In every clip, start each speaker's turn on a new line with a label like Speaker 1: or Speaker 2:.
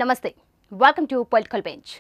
Speaker 1: నమస్తే welcome to political bench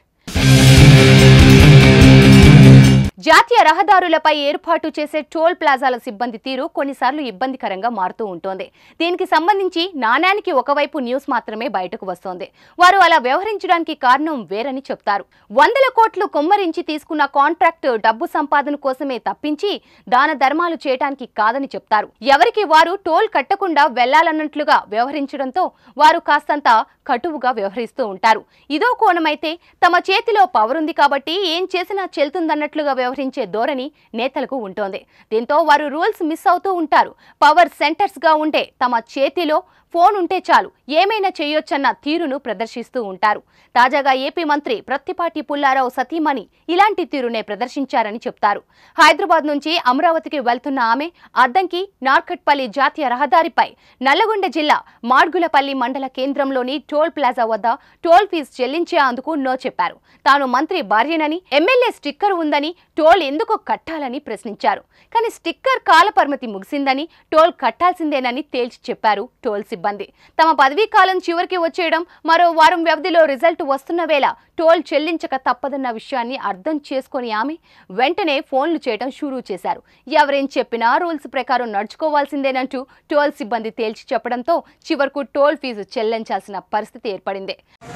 Speaker 1: జాతీయ రహదారులపై ఏర్పాటు చేసే టోల్ ప్లాజాల సిబ్బంది తీరు కొన్నిసార్లు ఇబ్బందికరంగా మారుతూ ఉంటుంది దీనికి సంబంధించి నాణ్యానికి ఒకవైపు న్యూస్ మాత్రమే బయటకు వస్తోంది వారు అలా వ్యవహరించడానికి కారణం వేరని చెప్తారు వందల కోట్లు కొమ్మరించి తీసుకున్న కాంట్రాక్ట్ డబ్బు సంపాదన కోసమే తప్పించి దాన ధర్మాలు చేయడానికి కాదని చెప్తారు ఎవరికి వారు టోల్ కట్టకుండా వెళ్లాలన్నట్లుగా వ్యవహరించడంతో వారు కాస్తంత కటువుగా వ్యవహరిస్తూ ఉంటారు ఇదో కోణమైతే తమ చేతిలో పవర్ ఉంది కాబట్టి ఏం చేసినా చెల్తుందన్నట్లుగా వ్యవహరించే ధోరణి నేతలకు ఉంటోంది దీంతో వారు రూల్స్ మిస్ అవుతూ ఉంటారు పవర్ సెంటర్స్ గా ఉంటే తమ చేతిలో ఫోన్ ఉంటే చాలు ఏమైనా చేయొచ్చన్న తీరును ప్రదర్శిస్తూ ఉంటారు తాజాగా ఏపీ మంత్రి ప్రత్తిపాటి పుల్లారావు సతీమణి ఇలాంటి తీరునే ప్రదర్శించారని చెప్తారు హైదరాబాద్ నుంచి అమరావతికి వెళ్తున్న ఆమె అద్దంకి నార్కట్పల్లి జాతీయ రహదారిపై నల్లగొండ జిల్లా మాడ్గులపల్లి మండల కేంద్రంలోని టోల్ ప్లాజా వద్ద టోల్ ఫీజు చెల్లించేందుకు నో చెప్పారు తాను మంత్రి భార్యనని ఎమ్మెల్యే స్టిక్కర్ ఉందని టోల్ ఎందుకు కట్టాలని ప్రశ్నించారు కానీ స్టిక్కర్ కాలపరిమితి ముగిసిందని టోల్ కట్టాల్సిందేనని తేల్చి చెప్పారు టోల్ సిబ్బంది తమ పదవీ కాలం చివరికి వచ్చేయడం మరో వారం వ్యవధిలో రిజల్ట్ వస్తున్న వేళ టోల్ చెల్లించక తప్పదన్న విషయాన్ని అర్థం చేసుకొని ఆమె వెంటనే ఫోన్లు చేయడం షురూ చేశారు ఎవరేం చెప్పినా రూల్స్ ప్రకారం నడుచుకోవాల్సిందేనంటూ టోల్ సిబ్బంది తేల్చి చెప్పడంతో చివరకు టోల్ ఫీజు చెల్లించాల్సిన పరిస్థితి ఏర్పడింది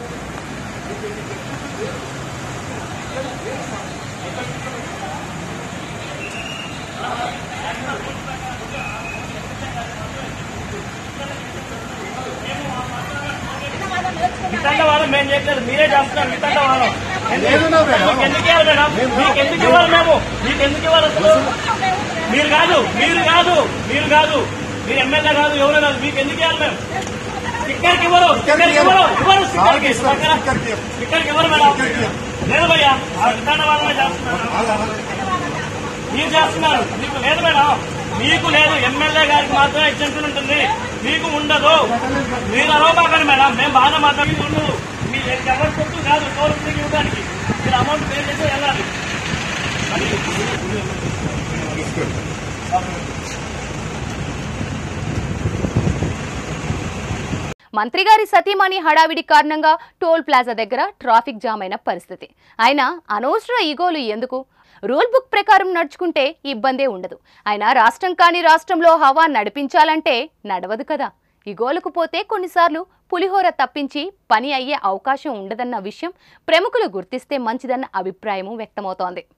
Speaker 2: వితండవాదం మేము చేయట్లేదు మీరే చేస్తున్నారు వితండవాదం
Speaker 3: ఏమన్నా మేడం?
Speaker 2: మీకు ఎందుకు ఇవ్వాలి మేడం మీకు ఎందుకు ఇవ్వాలి మేము మీకు ఎందుకు ఇవ్వాలి అసలు మీరు కాదు మీరు కాదు మీరు కాదు మీరు ఎమ్మెల్యే కాదు ఎవరు కాదు మీకు ఎందుకు ఇవ్వాలి మేము స్టిక్కర్కి ఇవ్వరు స్టిక్కర్కి ఇవ్వరు ఇవ్వరు స్టిక్కర్కి
Speaker 3: స్టిక్కర్కి
Speaker 2: స్టిక్కర్కి ఇవ్వరు మేడం లేదు భయ్యా ఆ వితండవాదమే చేస్తున్నారు మీరు చేస్తున్నారు మీకు లేదు మేడం మీకు లేదు ఎమ్మెల్యే గారికి మాత్రమే ఎగ్జెంషన్ ఉంటుంది మీకు ఉండదు మీరు అరవబాకండి మేడం మేము బాగా మాట్లాడి ఉండదు మీ ఎవరి సొత్తు కాదు టోల్ ఫ్రీకి ఇవ్వడానికి మీరు అమౌంట్ పే చేసి వెళ్ళాలి
Speaker 1: మంత్రి గారి సతీమణి హడావిడి కారణంగా టోల్ ప్లాజా దగ్గర ట్రాఫిక్ జామ్ అయిన పరిస్థితి ఆయన అనవసర ఈగోలు ఎందుకు రూల్ బుక్ ప్రకారం నడుచుకుంటే ఇబ్బందే ఉండదు ఆయన రాష్ట్రం కాని రాష్ట్రంలో హవా నడిపించాలంటే నడవదు కదా ఇగోలకు పోతే కొన్నిసార్లు పులిహోర తప్పించి పని అయ్యే అవకాశం ఉండదన్న విషయం ప్రముఖులు గుర్తిస్తే మంచిదన్న అభిప్రాయము వ్యక్తమవుతోంది